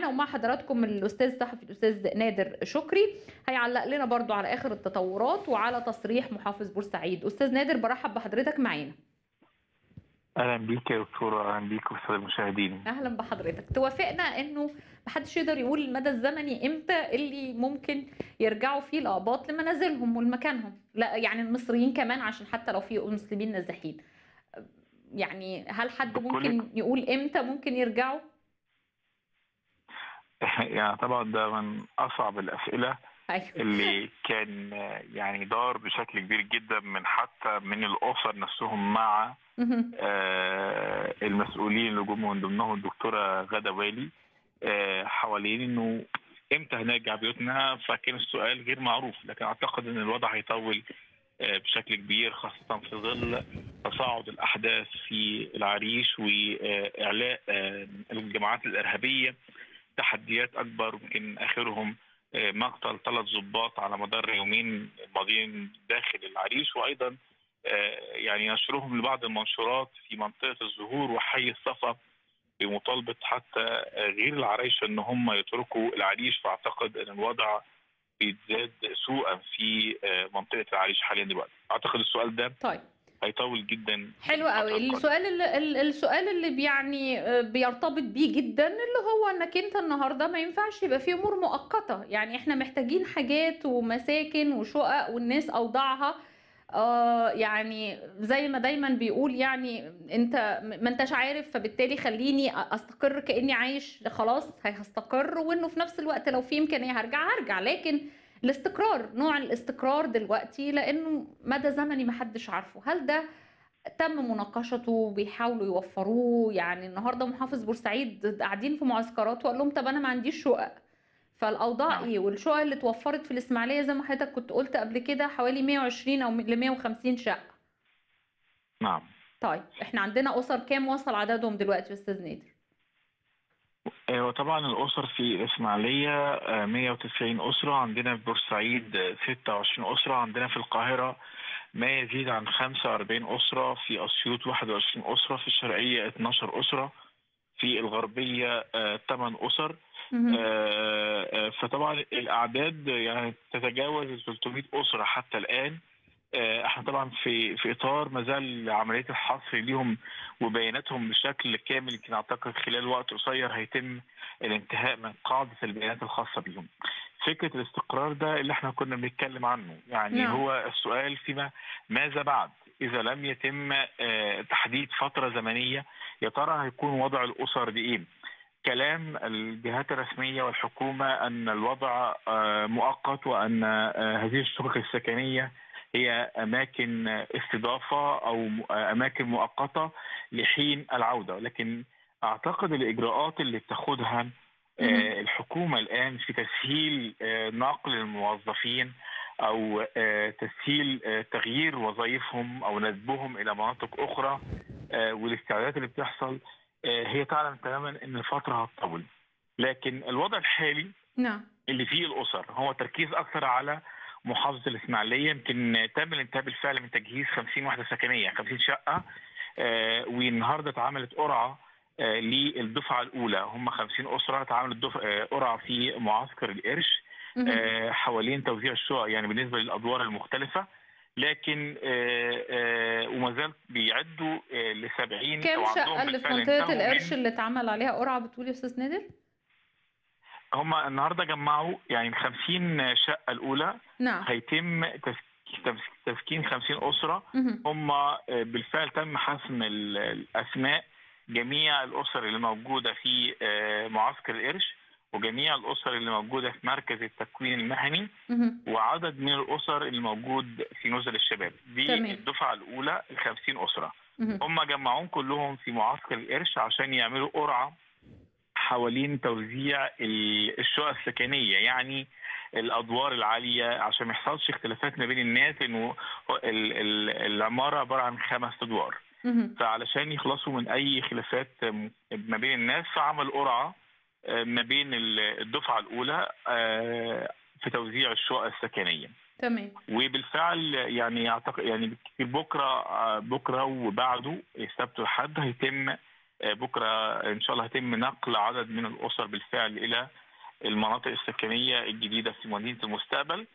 معانا ومع حضراتكم الاستاذ الصحفي الاستاذ نادر شكري هيعلق لنا برضو على اخر التطورات وعلى تصريح محافظ بورسعيد استاذ نادر برحب بحضرتك معانا اهلا بيك يا دكتوره اهلا بيك والساده المشاهدين اهلا بحضرتك توافقنا انه محدش يقدر يقول المدى الزمني امتى اللي ممكن يرجعوا فيه الاباط لمنازلهم ولمكانهم لا يعني المصريين كمان عشان حتى لو في مسلمين نازحين يعني هل حد بكل- ممكن يقول امتى ممكن يرجعوا يعني طبعا ده من اصعب الاسئله ايوه اللي كان آه، يعني دار بشكل كبير جدا من حتى من الاسر نفسهم مع مهم. آه، المسؤولين اللي جم من ضمنهم الدكتوره غاده والي آه، حوالين انه امتى هنرجع بيوتنا فكان السؤال غير معروف لكن اعتقد ان الوضع هيطول آه، بشكل كبير خاصه في ظل تصاعد الاحداث في العريش واعلاء آه، الجماعات الارهابيه تحديات اكبر يمكن اخرهم آه، مقتل ثلاث ضباط على مدار يومين الماضيين داخل العريش وايضا آه، يعني نشرهم لبعض المنشورات في منطقه الزهور وحي الصفا بمطالبه حتى آه، غير العرايش ان هم يتركوا العريش فاعتقد ان الوضع بيتزاد سوءا في آه، منطقه العريش حاليا دلوقتي اعتقد السؤال ده طيب هيطول جدا حلو الفترة قوي القادمة. السؤال اللي ال- السؤال اللي يعني آه، بيرتبط بيه جدا اللي هو انك انت النهارده ما ينفعش يبقى في امور مؤقته يعني احنا محتاجين حاجات ومساكن وشقق والناس اوضاعها آه يعني زي ما دايما بيقول يعني انت ما انتش عارف فبالتالي خليني استقر كاني عايش خلاص هستقر وانه في نفس الوقت لو في امكانيه هرجع هرجع لكن الاستقرار نوع الاستقرار دلوقتي لانه مدى زمني ما حدش عارفه هل ده تم مناقشته بيحاولوا يوفروه يعني النهارده محافظ بورسعيد قاعدين في معسكرات وقال لهم طب انا ما عنديش شقق فالاوضاع نعم. ايه والشقق اللي اتوفرت في الاسماعيليه زي ما حضرتك كنت قلت قبل كده حوالي 120 او ل 150 شقه نعم طيب احنا عندنا اسر كام وصل عددهم دلوقتي يا استاذ نادر آه، وطبعا الأسر في الإسماعيلية آه، 190 أسرة عندنا في بورسعيد آه، 26 أسرة عندنا في القاهرة ما يزيد عن 45 أسرة في أسيوط 21 أسرة في الشرقية 12 أسرة في الغربية آه، 8 أسر مهم. آه، آه، فطبعا الأعداد يعني تتجاوز ال 300 أسرة حتى الآن آه، احنا طبعا في في اطار ما زال عمليه الحصر ليهم وبياناتهم بشكل كامل يمكن اعتقد خلال وقت قصير هيتم الانتهاء من قاعده البيانات الخاصه بيهم. فكره الاستقرار ده اللي احنا كنا بنتكلم عنه، يعني نعم. هو السؤال فيما ماذا بعد؟ اذا لم يتم آه، تحديد فتره زمنيه يا ترى هيكون وضع الاسر دي ايه؟ كلام الجهات الرسميه والحكومه ان الوضع آه، مؤقت وان آه، هذه الشقق السكنيه هي اماكن استضافه او اماكن مؤقته لحين العوده لكن اعتقد الاجراءات اللي بتاخدها مهم. آه، الحكومه الان في تسهيل آه، نقل الموظفين او آه، تسهيل آه، تغيير وظائفهم او ندبهم الى مناطق اخرى آه، والاستعدادات اللي بتحصل آه، هي تعلم تماما ان الفتره هتطول لكن الوضع الحالي نعم اللي فيه الاسر هو تركيز اكثر على محافظه الاسماعيليه يمكن تم الانتهاء بالفعل من تجهيز 50 وحده سكنيه 50 شقه آه، والنهارده اتعملت قرعه آه، للدفعه الاولى هم 50 اسره اتعملت دف- آه، قرعه في معسكر القرش مهم. آه، حوالين توزيع الشقق يعني بالنسبه للادوار المختلفه لكن آه، آه، وما زال بيعدوا ل 70 كام أو عندهم شقه اللي في بالفعل منطقه انتهوا من- القرش اللي اتعمل عليها قرعه بتقول يا استاذ نادر هم النهارده جمعوا يعني 50 شقه الاولى نعم هيتم تس- تس- تسكين 50 اسره مهم. هم بالفعل تم حسم ال- الاسماء جميع الاسر اللي موجوده في آه، معسكر القرش وجميع الاسر اللي موجوده في مركز التكوين المهني مهم. وعدد من الاسر اللي موجود في نزل الشباب دي تمام. الدفعه الاولى ال 50 اسره مهم. هم جمعوهم كلهم في معسكر القرش عشان يعملوا قرعه حوالين توزيع ال- الشقق السكنيه يعني الادوار العاليه عشان ما يحصلش اختلافات ما بين الناس انه ال- ال- العماره عباره عن خمس ادوار مهم. فعلشان يخلصوا من اي خلافات م- ما بين الناس فعمل قرعه آه، ما بين ال- الدفعه الاولى آه، في توزيع الشقق السكنيه تمام وبالفعل يعني اعتقد يعني بالكثير بكره آه، بكره وبعده السبت والحد هيتم بكره ان شاء الله هيتم نقل عدد من الاسر بالفعل الى المناطق السكنيه الجديده في مدينه المستقبل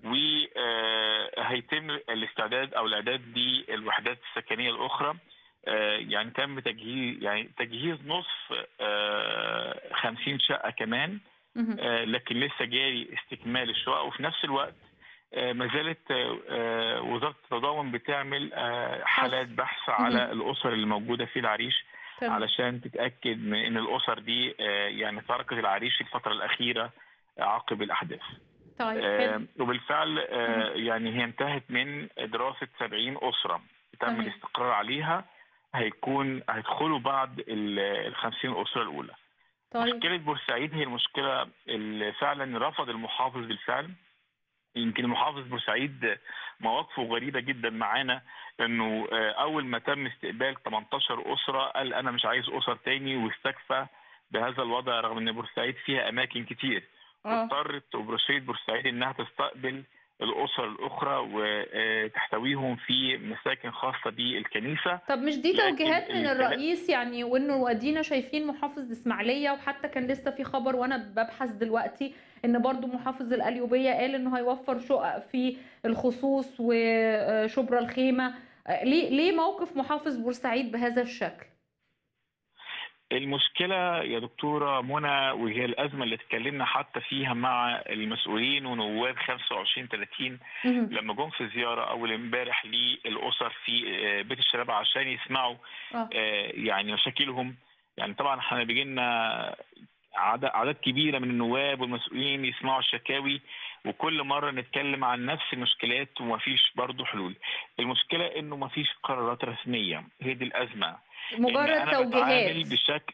وهيتم الاستعداد او الاعداد للوحدات السكنيه الاخرى يعني تم تجهيز يعني تجهيز نصف 50 شقه كمان لكن لسه جاري استكمال الشقق وفي نفس الوقت ما زالت وزاره التضامن بتعمل حالات بحث على الاسر اللي موجوده في العريش تمام. علشان تتاكد من ان الاسر دي يعني تركت العريش الفتره الاخيره عقب الاحداث. طيب آه حلو. وبالفعل آه يعني هي انتهت من دراسه 70 اسره تم تمام. الاستقرار عليها هيكون هيدخلوا بعد ال 50 اسره الاولى. طيب مشكله بورسعيد هي المشكله اللي فعلا رفض المحافظ بالفعل يمكن المحافظ بورسعيد مواقفه غريبه جدا معانا انه آه، اول ما تم استقبال 18 اسره قال انا مش عايز اسر تاني واستكفى بهذا الوضع رغم ان بورسعيد فيها اماكن كتير اه واضطرت بورسعيد بورسعيد انها تستقبل الاسر الاخرى وتحتويهم في مساكن خاصه بالكنيسه طب مش دي لكن توجيهات من الكلام- الرئيس يعني وانه ادينا شايفين محافظ الاسماعيليه وحتى كان لسه في خبر وانا ببحث دلوقتي ان برضو محافظ القليوبيه قال انه هيوفر شقق في الخصوص وشبرا الخيمه ليه ليه موقف محافظ بورسعيد بهذا الشكل؟ المشكلة يا دكتورة منى وهي الأزمة اللي اتكلمنا حتى فيها مع المسؤولين ونواب 25 30 مهم. لما جم في زيارة أول امبارح للأسر في آه، بيت الشباب عشان يسمعوا اه آه، يعني مشاكلهم يعني طبعا احنا بيجي لنا عدد عدد كبيره من النواب والمسؤولين يسمعوا الشكاوي وكل مره نتكلم عن نفس المشكلات ومفيش برضه حلول. المشكله انه مفيش قرارات رسميه هي دي الازمه. إن مجرد أنا بتعامل توجيهات بشكل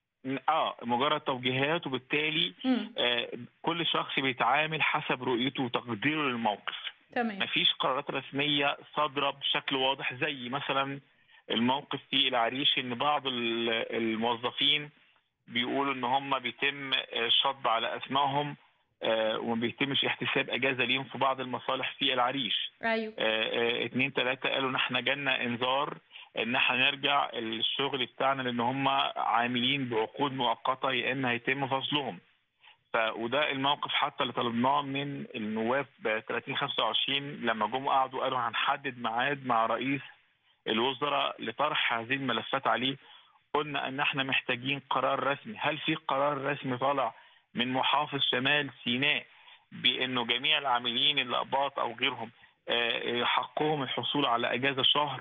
اه مجرد توجيهات وبالتالي مم. آه كل شخص بيتعامل حسب رؤيته وتقديره للموقف. تمام مفيش قرارات رسميه صادره بشكل واضح زي مثلا الموقف في العريش ان بعض ال- الموظفين بيقولوا ان هم بيتم الشطب على اسمائهم آه، وما بيتمش احتساب اجازه ليهم في بعض المصالح في العريش ايوه آه، آه، اتنين تلاته قالوا ان احنا جالنا انذار ان احنا نرجع الشغل بتاعنا لان هم عاملين بعقود مؤقته يا اما هيتم فصلهم ف وده الموقف حتى اللي طلبناه من النواب ب 30 25 لما جم قعدوا قالوا هنحدد ميعاد مع رئيس الوزراء لطرح هذه الملفات عليه قلنا ان احنا محتاجين قرار رسمي هل في قرار رسمي طالع من محافظ شمال سيناء بانه جميع العاملين الاقباط او غيرهم آه، آه، حقهم الحصول على اجازه شهر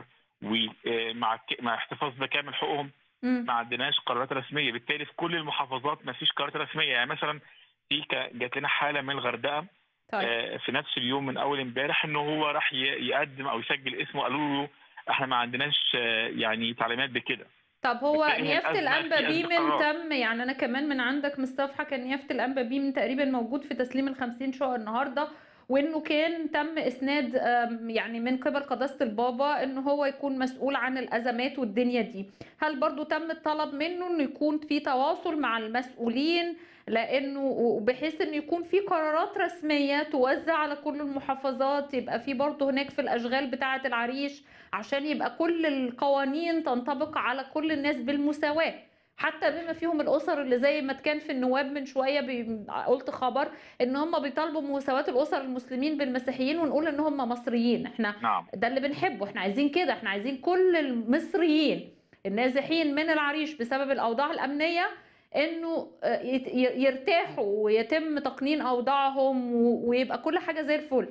ومع مع احتفاظ بكامل حقوقهم مم. ما عندناش قرارات رسميه بالتالي في كل المحافظات ما فيش قرارات رسميه يعني مثلا في ك- جات لنا حاله من الغردقه طيب آه، في نفس اليوم من اول امبارح انه هو راح ي- يقدم او يسجل اسمه قالوا له احنا ما عندناش آه، يعني تعليمات بكده طب هو بالتالي هي نيافة الأزمة الأنبا في بيه أزمة من قرار. تم يعني أنا كمان من عندك من الصفحة كان نيافة الأنبا بيه من تقريبا موجود في تسليم الخمسين شقة النهاردة وإنه كان تم إسناد آم، يعني من قبل قداسة البابا إنه هو يكون مسؤول عن الأزمات والدنيا دي هل برضو تم الطلب منه إنه يكون في تواصل مع المسؤولين لأنه بحيث إنه يكون في قرارات رسمية توزع على كل المحافظات يبقى في برضو هناك في الأشغال بتاعة العريش عشان يبقى كل القوانين تنطبق على كل الناس بالمساواة حتى بما فيهم الاسر اللي زي ما كان في النواب من شويه بي... قلت خبر ان هم بيطالبوا بمساواه الاسر المسلمين بالمسيحيين ونقول ان هم مصريين احنا نعم ده اللي بنحبه احنا عايزين كده احنا عايزين كل المصريين النازحين من العريش بسبب الاوضاع الامنيه انه آه، يت- ي- يرتاحوا ويتم تقنين اوضاعهم و- ويبقى كل حاجه زي الفل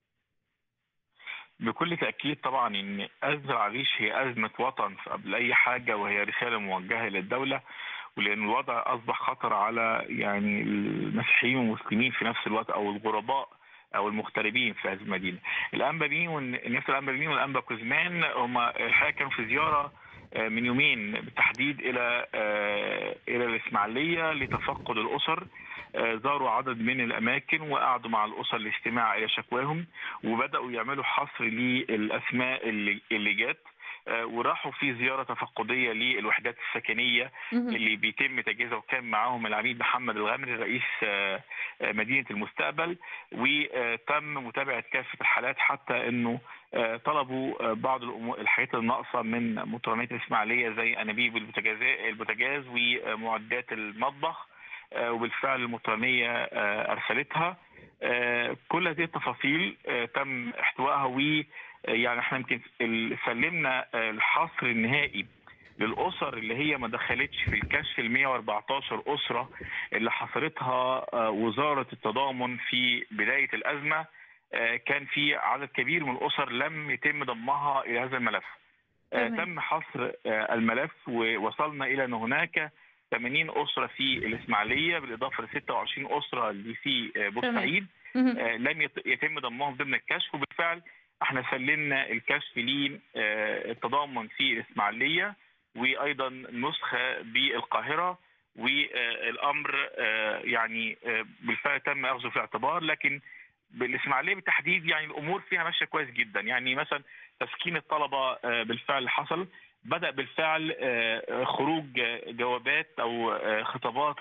بكل تاكيد طبعا ان ازمه العريش هي ازمه وطن قبل اي حاجه وهي رساله موجهه للدوله ولان الوضع اصبح خطر على يعني المسيحيين والمسلمين في نفس الوقت او الغرباء او المغتربين في هذه المدينه. الانبا بين والناس الانبا بين والانبا كوزمان هم الحقيقه كانوا في زياره آه، من يومين بالتحديد الى آه، الى الاسماعيليه لتفقد الاسر آه، زاروا عدد من الاماكن وقعدوا مع الاسر لاستماع الى شكواهم وبداوا يعملوا حصر للاسماء اللي اللي جات آه، وراحوا في زياره تفقديه للوحدات السكنيه اهم. اللي بيتم تجهيزها وكان معاهم العميد محمد الغامري رئيس آه، آه، مدينه المستقبل وتم متابعه كافه الحالات حتى انه آه، طلبوا آه، بعض الأمو- الحاجات الناقصه من مطرانات الاسماعيليه زي انابيب البوتاجاز البوتاجاز ومعدات المطبخ آه، وبالفعل المطرانيه آه، ارسلتها آه، كل هذه التفاصيل آه، تم احتوائها و آه، يعني احنا يمكن ال- سلمنا آه، الحصر النهائي للاسر اللي هي ما دخلتش في الكشف ال 114 اسره اللي حصرتها آه، وزاره التضامن في بدايه الازمه آه، كان في عدد كبير من الاسر لم يتم ضمها الى هذا الملف آه، تمام. تم حصر آه، الملف ووصلنا الى ان هناك 80 اسره في الاسماعيليه بالاضافه ل 26 اسره اللي في آه، بورسعيد اهم. آه، لم يت- يتم ضمهم ضمن الكشف وبالفعل احنا سلمنا الكشف للتضامن في الاسماعيليه وايضا نسخه بالقاهره والامر آه، يعني آه، بالفعل تم اخذه في الاعتبار لكن بالاسماعيليه بالتحديد يعني الامور فيها ماشيه كويس جدا يعني مثلا تسكين الطلبه آه، بالفعل حصل بدا بالفعل آه، خروج آه، جوابات او آه، خطابات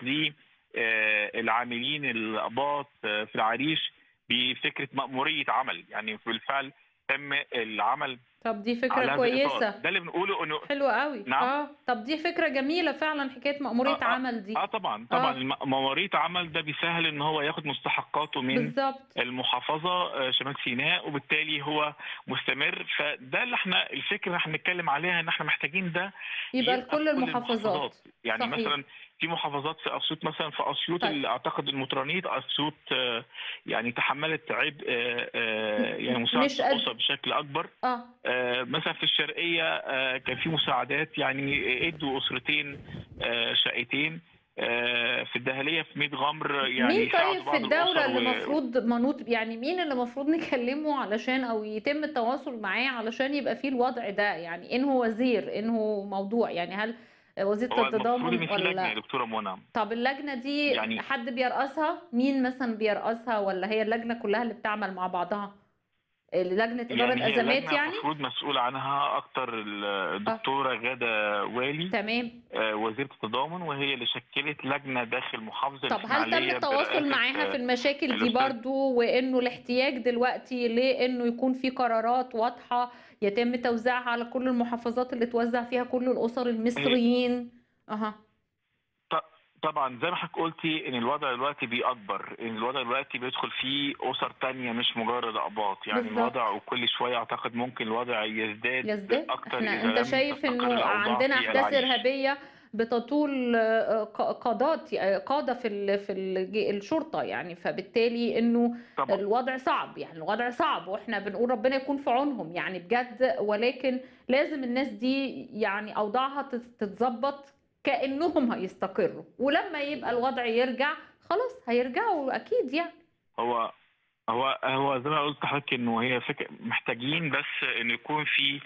للعاملين الاباط آه، في العريش بفكره ماموريه عمل يعني بالفعل تم العمل طب دي على فكرة هذا الإطار. كويسة ده اللي بنقوله انه حلوة قوي نعم. اه طب دي فكرة جميلة فعلا حكاية مأمورية آه، آه، عمل دي اه طبعا طبعا آه. الم- ماموريه عمل ده بيسهل ان هو ياخد مستحقاته من بالظبط المحافظه آه، شمال سيناء وبالتالي هو مستمر فده اللي احنا الفكره اللي احنا بنتكلم عليها ان احنا محتاجين ده يبقى يبقى لكل في المحافظات يعني صحيح. مثلا في محافظات في اسيوط مثلا في اسيوط طيب. اللي اعتقد المطرانيت اسيوط آه، يعني تحملت عبء آه، آه، يعني مساعده مش قد- الاسر بشكل اكبر اه آه، مثلا في الشرقيه آه، كان في مساعدات يعني ادوا اسرتين آه، شقتين آه، في الدهليه في ميت غمر يعني مين ساعدوا طيب بعض في الدولة الأسر اللي و- المفروض منوط يعني مين اللي المفروض نكلمه علشان او يتم التواصل معاه علشان يبقى فيه الوضع ده يعني انه وزير انه موضوع يعني هل وزيرة هو المفروض التضامن ان في لجنه يا ولا دكتوره منى طب اللجنة دي يعني- حد بيرأسها مين مثلا بيرأسها ولا هي اللجنة كلها اللي بتعمل مع بعضها لجنة إدارة يعني هي أزمات لجنه يعني المفروض مسؤول عنها اكتر الدكتوره غاده والي تمام آه، وزيره التضامن وهي اللي شكلت لجنه داخل محافظه طب هل تم الإسماعيلية التواصل برئاسة، معاها آه، في المشاكل دي الأستاذ- برضو وانه الاحتياج دلوقتي لانه يكون في قرارات واضحة يتم توزيعها على كل المحافظات اللي توزع فيها كل الأسر المصريين اها طبعا زي ما حضرتك قلتي ان الوضع دلوقتي بيكبر ان الوضع دلوقتي بيدخل فيه اسر تانية مش مجرد اقباط يعني بالظبط. الوضع وكل شويه اعتقد ممكن الوضع يزداد يزداد اكتر احنا إذا انت لم شايف تستقر انه الأوضاع عندنا في احداث العريش. ارهابيه بتطول آه، ق- قادات آه، قاده في ال- في الج- الشرطه يعني فبالتالي انه طبعا الوضع صعب يعني الوضع صعب واحنا بنقول ربنا يكون في عونهم يعني بجد ولكن لازم الناس دي يعني اوضاعها تت- تتظبط كانهم هيستقروا ولما يبقى الوضع يرجع خلاص هيرجعوا اكيد يعني هو هو هو زي ما قلت لحضرتك انه هي فكره محتاجين بس ان يكون في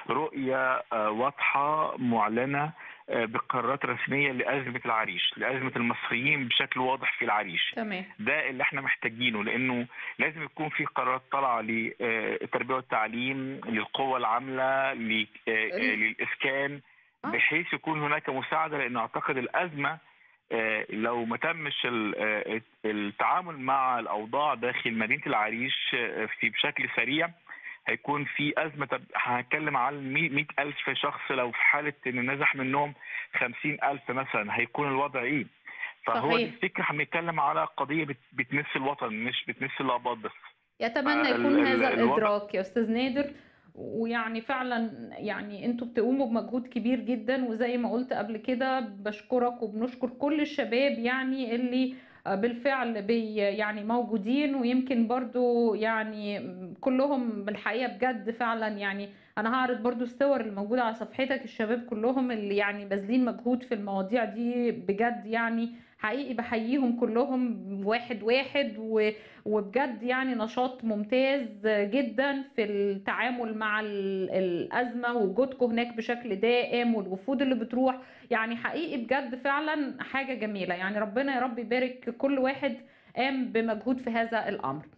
رؤيه آه، واضحه معلنه آه، بقرارات رسميه لازمه العريش لازمه المصريين بشكل واضح في العريش تمام ده اللي احنا محتاجينه لانه لازم يكون في قرارات طالعه للتربيه والتعليم للقوى العامله ل- آه، آه، للاسكان آه. بحيث يكون هناك مساعده لان اعتقد الازمه آه، لو ما تمش ال- آه، التعامل مع الاوضاع داخل مدينه العريش آه، في بشكل سريع هيكون في ازمه طب هنتكلم على 100 ألف شخص لو في حاله ان نزح منهم 50 ألف مثلا هيكون الوضع ايه؟ فهو صحيح. دي الفكره احنا بنتكلم على قضيه بت- بتمس الوطن مش بتمس الاباط بس يتمنى آه، يكون ال- هذا ال- الوضع- الإدراك يا أستاذ نادر ويعني فعلا يعني انتوا بتقوموا بمجهود كبير جدا وزي ما قلت قبل كده بشكرك وبنشكر كل الشباب يعني اللي بالفعل بي يعني موجودين ويمكن برضو يعني كلهم بالحقيقة بجد فعلا يعني انا هعرض برضو الصور اللي موجودة على صفحتك الشباب كلهم اللي يعني باذلين مجهود في المواضيع دي بجد يعني حقيقي بحييهم كلهم واحد واحد و وبجد يعني نشاط ممتاز جدا في التعامل مع ال- الأزمة ووجودكم هناك بشكل دائم والوفود اللي بتروح يعني حقيقي بجد فعلا حاجة جميلة يعني ربنا يا رب يبارك كل واحد قام بمجهود في هذا الأمر